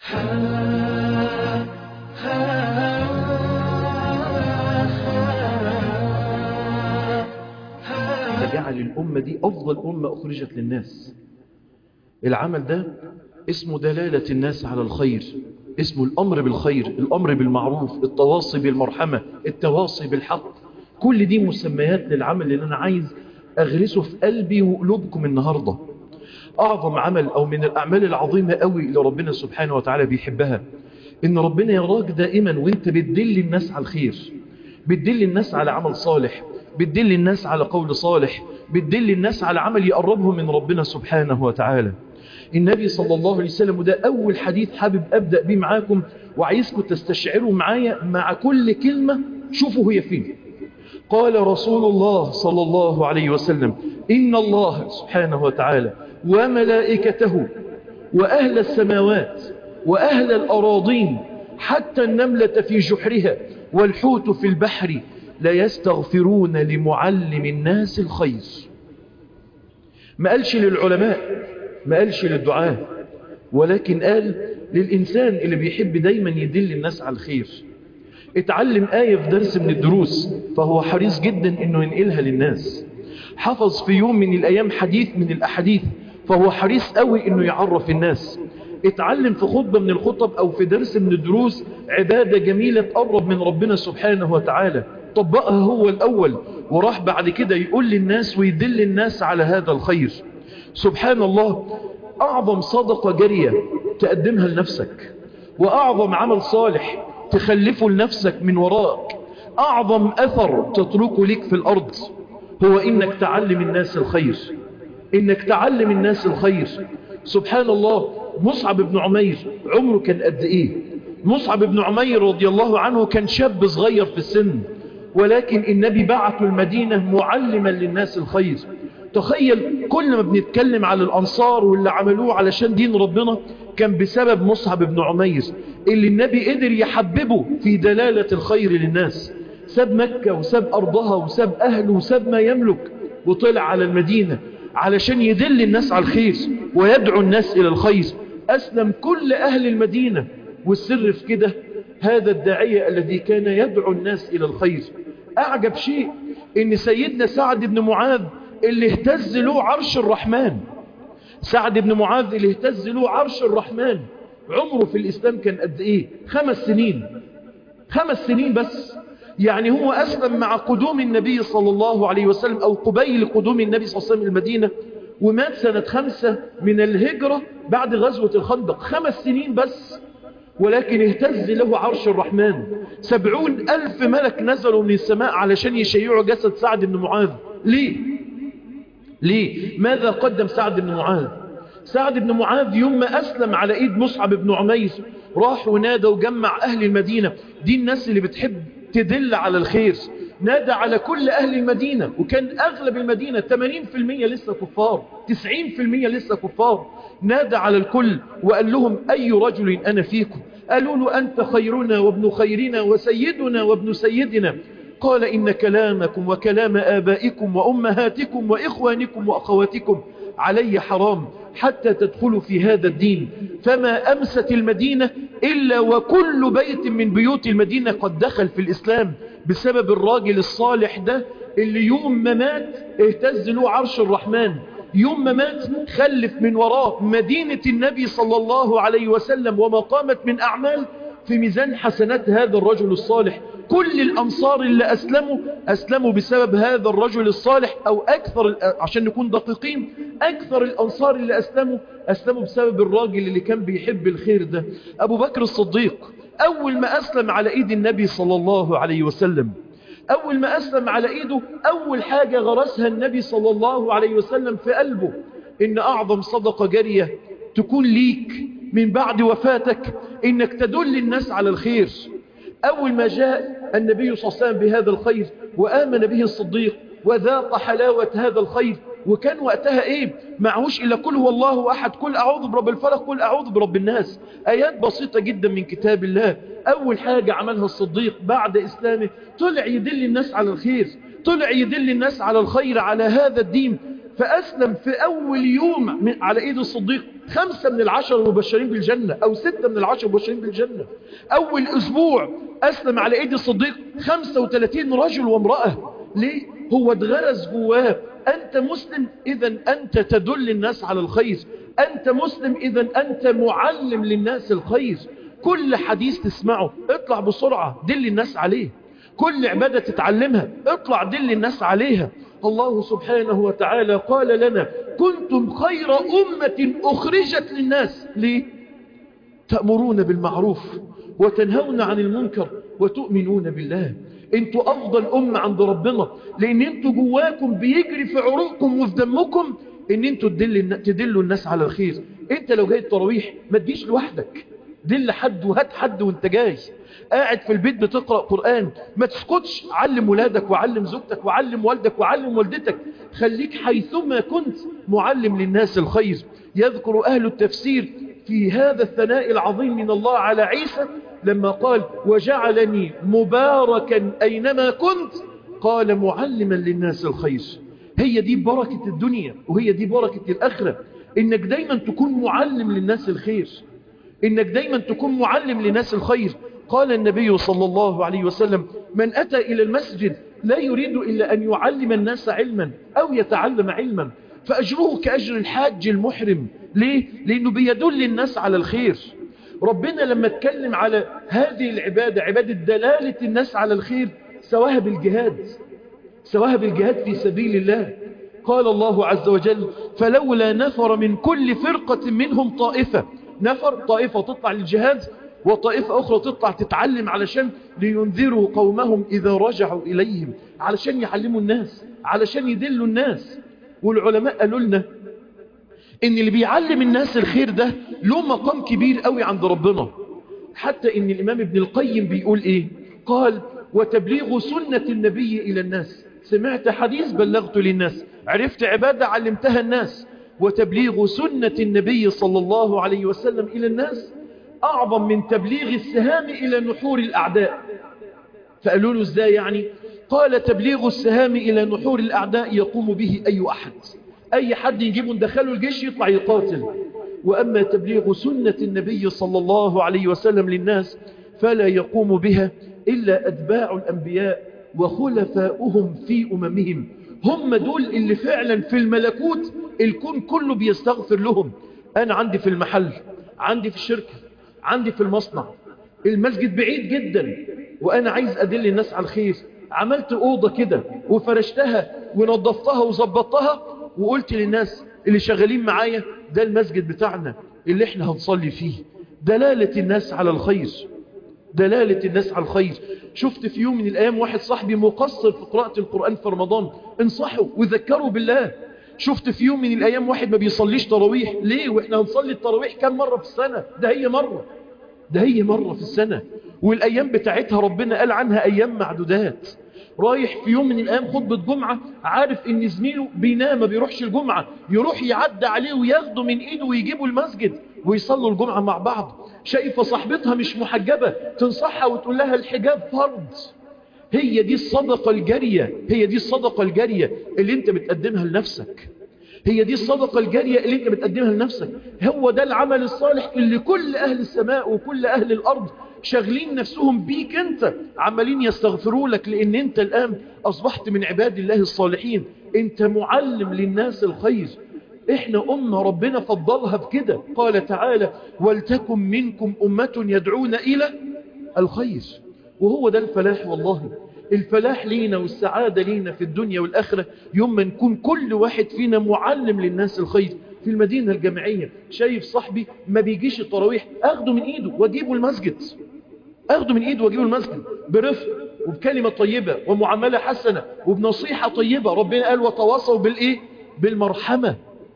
فجعل الأمة دي أفضل أمة أخرجت للناس العمل ده اسمه دلالة الناس على الخير اسمه الأمر بالخير الأمر بالمعروف التواصي بالمرحمة التواصي بالحق كل دي مسميات للعمل اللي أنا عايز أغرسه في قلبي وقلوبكم النهاردة أعظم عمل أو من الأعمال العظيمة قوي اللي ربنا سبحانه وتعالى بيحبها إن ربنا يراك دائما وإنت بتدل الناس على الخير بتدل الناس على عمل صالح بتدل الناس على قول صالح بتدل الناس على عمل يقربهم من ربنا سبحانه وتعالى النبي صلى الله عليه وسلم وده أول حديث حابب أبدأ بيه معاكم وعايزكم تستشعروا معايا مع كل كلمة شوفوا هي فين قال رسول الله صلى الله عليه وسلم إن الله سبحانه وتعالى وملائكته وأهل السماوات وأهل الأراضين حتى النملة في جحرها والحوت في البحر لا يستغفرون لمعلم الناس الخير ما قالش للعلماء ما قالش للدعاء ولكن قال للإنسان اللي بيحب دايما يدل الناس على الخير اتعلم آية في درس من الدروس فهو حريص جدا انه ينقلها للناس حفظ في يوم من الأيام حديث من الأحاديث فهو حريص قوي انه يعرف الناس اتعلم في خطبة من الخطب او في درس من الدروس عبادة جميلة تقرب من ربنا سبحانه وتعالى طبقها هو الأول وراح بعد كده يقول للناس ويدل الناس على هذا الخير سبحان الله أعظم صدقة جارية تقدمها لنفسك وأعظم عمل صالح تخلفه لنفسك من وراءك أعظم أثر تتركه لك في الأرض هو إنك تعلم الناس الخير إنك تعلم الناس الخير سبحان الله مصعب بن عمير عمره كان قد إيه مصعب بن عمير رضي الله عنه كان شاب صغير في السن ولكن النبي بعثه المدينة معلما للناس الخير تخيل كل ما بنتكلم على الأنصار واللي عملوه علشان دين ربنا كان بسبب مصعب بن عمير اللي النبي قدر يحببه في دلالة الخير للناس ساب مكة وساب أرضها وساب أهله وساب ما يملك وطلع على المدينة علشان يدل الناس على الخير ويدعو الناس إلى الخير أسلم كل أهل المدينة والسر في كده هذا الداعية الذي كان يدعو الناس إلى الخير أعجب شيء إن سيدنا سعد بن معاذ اللي اهتز له عرش الرحمن سعد بن معاذ اللي اهتز له عرش الرحمن عمره في الإسلام كان قد إيه خمس سنين خمس سنين بس يعني هو أسلم مع قدوم النبي صلى الله عليه وسلم أو قبيل قدوم النبي صلى الله عليه وسلم المدينة ومات سنة خمسة من الهجرة بعد غزوة الخندق خمس سنين بس ولكن اهتز له عرش الرحمن سبعون ألف ملك نزلوا من السماء علشان يشيعوا جسد سعد بن معاذ ليه ليه ماذا قدم سعد بن معاذ سعد بن معاذ يوم ما أسلم على إيد مصعب بن عمير راح ونادى وجمع أهل المدينة دي الناس اللي بتحب تدل على الخير نادى على كل أهل المدينة وكان أغلب المدينة 80% لسه كفار 90% لسه كفار نادى على الكل وقال لهم أي رجل أنا فيكم قالوا له أنت خيرنا وابن خيرنا وسيدنا وابن سيدنا قال إن كلامكم وكلام آبائكم وأمهاتكم وإخوانكم وأخواتكم علي حرام حتى تدخلوا في هذا الدين فما أمست المدينة إلا وكل بيت من بيوت المدينة قد دخل في الإسلام بسبب الراجل الصالح ده اللي يوم ما مات اهتز له عرش الرحمن يوم ما مات خلف من وراه مدينة النبي صلى الله عليه وسلم وما قامت من أعمال في ميزان حسنات هذا الرجل الصالح كل الأنصار اللي أسلموا أسلموا بسبب هذا الرجل الصالح أو أكثر عشان نكون دقيقين أكثر الأنصار اللي أسلموا أسلموا بسبب الراجل اللي كان بيحب الخير ده أبو بكر الصديق أول ما أسلم على إيد النبي صلى الله عليه وسلم أول ما أسلم على إيده أول حاجة غرسها النبي صلى الله عليه وسلم في قلبه إن أعظم صدقة جارية تكون ليك من بعد وفاتك إنك تدل الناس على الخير أول ما جاء النبي صلى الله عليه وسلم بهذا الخير وآمن به الصديق وذاق حلاوة هذا الخير وكان وقتها ايه معهوش الا كل هو الله احد كل اعوذ برب الفلق كل اعوذ برب الناس ايات بسيطة جدا من كتاب الله اول حاجة عملها الصديق بعد اسلامه طلع يدل الناس على الخير طلع يدل الناس على الخير على هذا الدين فأسلم في أول يوم من على إيد الصديق خمسة من العشر المبشرين بالجنة أو ستة من العشر المبشرين بالجنة أول أسبوع أسلم على إيد الصديق 35 رجل وامرأة ليه؟ هو اتغرس جواه أنت مسلم إذا أنت تدل الناس على الخير أنت مسلم إذا أنت معلم للناس الخير كل حديث تسمعه اطلع بسرعة دل الناس عليه كل عبادة تتعلمها اطلع دل الناس عليها الله سبحانه وتعالى قال لنا كنتم خير أمة أخرجت للناس ليه؟ تأمرون بالمعروف وتنهون عن المنكر وتؤمنون بالله انتوا أفضل أمة عند ربنا لأن انتوا جواكم بيجري في عروقكم وفي دمكم ان انتوا تدل تدلوا الناس على الخير انت لو جاي التراويح ما تجيش لوحدك دل حد وهات حد وانت جاي قاعد في البيت بتقرأ قرآن ما تسكتش علم ولادك وعلم زوجتك وعلم والدك وعلم والدتك خليك حيثما كنت معلم للناس الخير يذكر أهل التفسير في هذا الثناء العظيم من الله على عيسى لما قال وجعلني مباركا أينما كنت قال معلما للناس الخير هي دي بركة الدنيا وهي دي بركة الآخرة إنك دايما تكون معلم للناس الخير إنك دايما تكون معلم للناس الخير قال النبي صلى الله عليه وسلم من أتى إلى المسجد لا يريد إلا أن يعلم الناس علما أو يتعلم علما فأجره كأجر الحاج المحرم ليه؟ لأنه بيدل الناس على الخير ربنا لما اتكلم على هذه العبادة عبادة دلالة الناس على الخير سواها بالجهاد سواها بالجهاد في سبيل الله قال الله عز وجل فلولا نفر من كل فرقة منهم طائفة نفر طائفة تطلع للجهاد وطائفة أخرى تطلع تتعلم علشان لينذروا قومهم إذا رجعوا إليهم علشان يعلموا الناس علشان يدلوا الناس والعلماء قالوا لنا إن اللي بيعلم الناس الخير ده له مقام كبير قوي عند ربنا حتى إن الإمام ابن القيم بيقول إيه قال وتبليغ سنة النبي إلى الناس سمعت حديث بلغت للناس عرفت عبادة علمتها الناس وتبليغ سنة النبي صلى الله عليه وسلم إلى الناس أعظم من تبليغ السهام إلى نحور الأعداء فقالوا له ازاي يعني قال تبليغ السهام إلى نحور الأعداء يقوم به أي أحد أي حد يجيبه ندخله الجيش يطلع يقاتل وأما تبليغ سنة النبي صلى الله عليه وسلم للناس فلا يقوم بها إلا أتباع الأنبياء وخلفاؤهم في أممهم هم دول اللي فعلا في الملكوت الكون كله بيستغفر لهم أنا عندي في المحل عندي في الشركة عندي في المصنع المسجد بعيد جدا وأنا عايز أدل الناس على الخير عملت أوضة كده وفرشتها ونظفتها وظبطتها وقلت للناس اللي شغالين معايا ده المسجد بتاعنا اللي احنا هنصلي فيه دلالة الناس على الخير دلالة الناس على الخير شفت في يوم من الأيام واحد صاحبي مقصر في قراءة القرآن في رمضان انصحوا وذكروا بالله شفت في يوم من الأيام واحد ما بيصليش تراويح ليه وإحنا هنصلي التراويح كم مرة في السنة ده هي مرة ده هي مرة في السنة والأيام بتاعتها ربنا قال عنها أيام معدودات رايح في يوم من الأيام خطبة جمعة عارف إن زميله بينام ما بيروحش الجمعة يروح يعدى عليه وياخده من إيده ويجيبه المسجد ويصلوا الجمعة مع بعض شايفة صاحبتها مش محجبة تنصحها وتقول لها الحجاب فرض هي دي الصدقة الجارية هي دي الصدقة الجارية اللي انت بتقدمها لنفسك هي دي الصدقة الجارية اللي انت بتقدمها لنفسك هو ده العمل الصالح اللي كل أهل السماء وكل أهل الأرض شاغلين نفسهم بيك انت عمالين يستغفروا لك لان انت الآن أصبحت من عباد الله الصالحين انت معلم للناس الخير احنا أمة ربنا فضلها بكده قال تعالى ولتكن منكم أمة يدعون إلى الخير وهو ده الفلاح والله الفلاح لينا والسعادة لينا في الدنيا والآخرة يوم ما نكون كل واحد فينا معلم للناس الخير في المدينة الجامعية شايف صاحبي ما بيجيش التراويح أخده من إيده واجيبه المسجد أخده من إيده واجيبه المسجد برفق وبكلمة طيبة ومعاملة حسنة وبنصيحة طيبة ربنا قال وتواصوا بالإيه بالمرحمة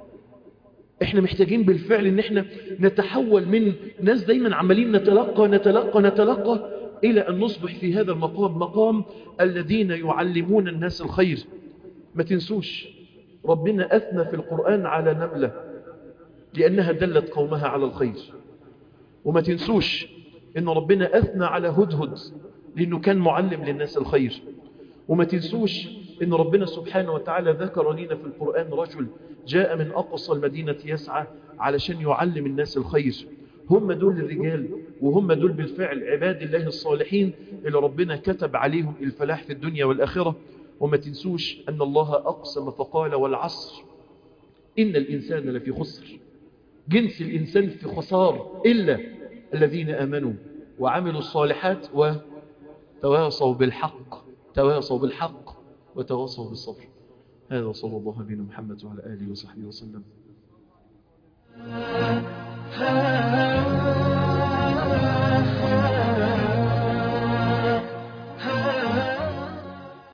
احنا محتاجين بالفعل ان احنا نتحول من ناس دايما عمالين نتلقى نتلقى نتلقى الى ان نصبح في هذا المقام مقام الذين يعلمون الناس الخير ما تنسوش ربنا اثنى في القرآن على نملة لانها دلت قومها على الخير وما تنسوش ان ربنا اثنى على هدهد لانه كان معلم للناس الخير وما تنسوش إن ربنا سبحانه وتعالى ذكر لنا في القرآن رجل جاء من أقصى المدينة يسعى علشان يعلم الناس الخير هم دول الرجال وهم دول بالفعل عباد الله الصالحين اللي ربنا كتب عليهم الفلاح في الدنيا والآخرة وما تنسوش أن الله أقسم فقال والعصر إن الإنسان لفي خسر جنس الإنسان في خسار إلا الذين آمنوا وعملوا الصالحات وتواصوا بالحق تواصوا بالحق وتواصوا بالصبر هذا صلى الله عليه محمد وعلى آله وصحبه وسلم